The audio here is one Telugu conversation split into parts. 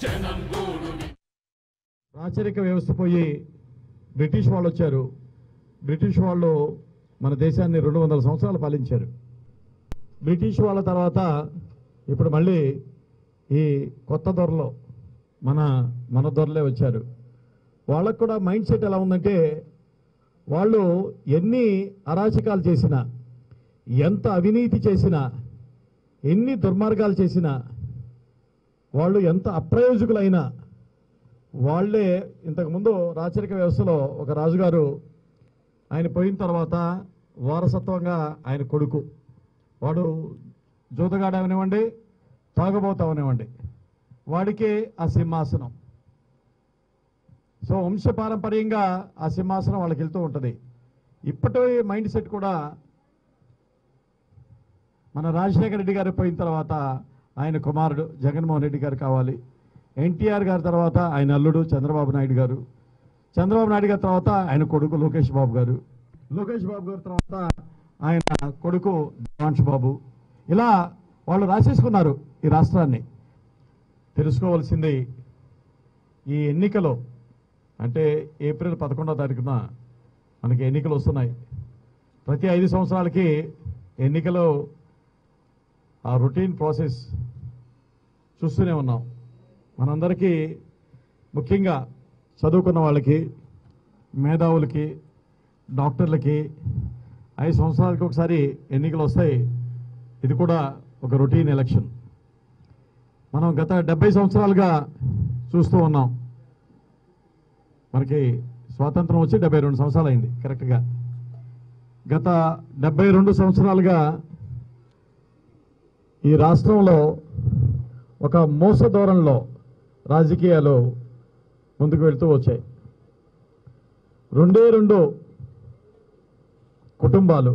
జనం గూడు రాచరిక వ్యవస్థ పోయి బ్రిటిష్ వాళ్ళు వచ్చారు బ్రిటిష్ వాళ్ళు మన దేశాన్ని రెండు వందల సంవత్సరాలు పాలించారు బ్రిటిష్ వాళ్ళ తర్వాత ఇప్పుడు మళ్ళీ ఈ కొత్త దొరలో మన మన దొరలే వచ్చారు వాళ్ళకు కూడా మైండ్ సెట్ ఎలా ఉందంటే వాళ్ళు ఎన్ని అరాచకాలు చేసినా ఎంత అవినీతి చేసినా ఎన్ని దుర్మార్గాలు చేసినా వాళ్ళు ఎంత అప్రయోజకులైనా వాళ్ళే ఇంతకుముందు రాచరిక వ్యవస్థలో ఒక రాజుగారు ఆయన పోయిన తర్వాత వారసత్వంగా ఆయన కొడుకు వాడు జూతగాడు అవనివ్వండి తాగబోతా అవనివ్వండి వాడికే ఆ సింహాసనం సో వంశపారంపర్యంగా ఆ సింహాసనం వాళ్ళకి వెళ్తూ ఉంటుంది ఇప్పటి మైండ్ సెట్ కూడా మన రాజశేఖర రెడ్డి గారు పోయిన తర్వాత ఆయన కుమారుడు జగన్మోహన్ రెడ్డి గారు కావాలి ఎన్టీఆర్ గారి తర్వాత ఆయన అల్లుడు చంద్రబాబు నాయుడు గారు చంద్రబాబు నాయుడు గారి తర్వాత ఆయన కొడుకు లోకేష్ బాబు గారు లోకేష్ బాబు గారి తర్వాత ఆయన కొడుకు దేవాంశ్ బాబు ఇలా వాళ్ళు రాసేసుకున్నారు ఈ రాష్ట్రాన్ని తెలుసుకోవాల్సింది ఈ ఎన్నికలో అంటే ఏప్రిల్ పదకొండో తారీఖున మనకి ఎన్నికలు వస్తున్నాయి ప్రతి ఐదు సంవత్సరాలకి ఎన్నికలు ఆ రొటీన్ ప్రాసెస్ చూస్తూనే ఉన్నాం మనందరికీ ముఖ్యంగా చదువుకున్న వాళ్ళకి మేధావులకి డాక్టర్లకి ఐదు సంవత్సరాలకి ఒకసారి ఎన్నికలు వస్తాయి ఇది కూడా ఒక రొటీన్ ఎలక్షన్ మనం గత డెబ్బై సంవత్సరాలుగా చూస్తూ ఉన్నాం మనకి స్వాతంత్రం వచ్చి డెబ్బై రెండు సంవత్సరాలు అయింది కరెక్ట్గా గత డెబ్బై రెండు సంవత్సరాలుగా ఈ రాష్ట్రంలో ఒక మోస ధోరణిలో రాజకీయాలు ముందుకు వెళ్తూ వచ్చాయి రెండే రెండు కుటుంబాలు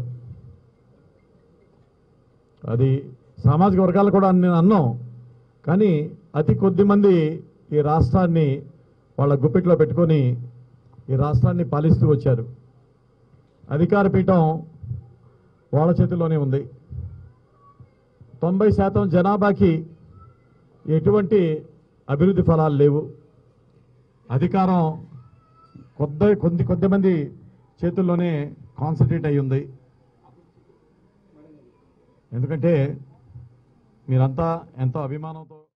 అది సామాజిక వర్గాలు కూడా నేను అన్నాం కానీ అతి కొద్ది మంది ఈ రాష్ట్రాన్ని వాళ్ళ గుప్పిట్లో పెట్టుకొని ఈ రాష్ట్రాన్ని పాలిస్తూ వచ్చారు అధికార పీఠం వాళ్ళ చేతిలోనే ఉంది తొంభై శాతం జనాభాకి ఎటువంటి అభివృద్ధి ఫలాలు లేవు అధికారం కొద్ది కొద్ది కొద్ది మంది చేతుల్లోనే కాన్సన్ట్రేట్ అయి ఉంది ఎందుకంటే మీరంతా ఎంతో అభిమానంతో